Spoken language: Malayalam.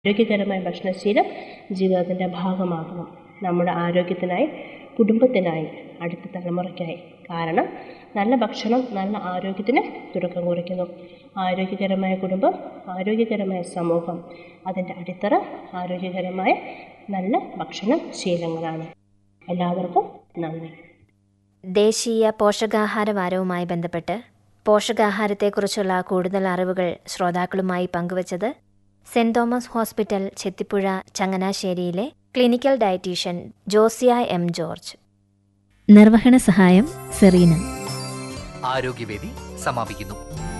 ആരോഗ്യകരമായ ഭക്ഷണശീലം ജീവിതത്തിൻ്റെ ഭാഗമാകണം നമ്മുടെ ആരോഗ്യത്തിനായി കുടുംബത്തിനായി അടുത്ത തലമുറയ്ക്കായി കാരണം നല്ല ഭക്ഷണം നല്ല ആരോഗ്യത്തിന് തുടക്കം കുറിക്കുന്നു ആരോഗ്യകരമായ കുടുംബം ആരോഗ്യകരമായ സമൂഹം അതിൻ്റെ അടിത്തറ ആരോഗ്യകരമായ നല്ല ഭക്ഷണ ശീലങ്ങളാണ് എല്ലാവർക്കും നന്ദി ദേശീയ പോഷകാഹാര വാരവുമായി ബന്ധപ്പെട്ട് പോഷകാഹാരത്തെക്കുറിച്ചുള്ള കൂടുതൽ അറിവുകൾ ശ്രോതാക്കളുമായി പങ്കുവച്ചത് സെന്റ് തോമസ് ഹോസ്പിറ്റൽ ചെത്തിപ്പുഴ ചങ്ങനാശ്ശേരിയിലെ clinical dietitian Josiya M George നിർവഹണ സഹായം സെറീന ആരോഗ്യവേദി സമാപിക്കുന്നു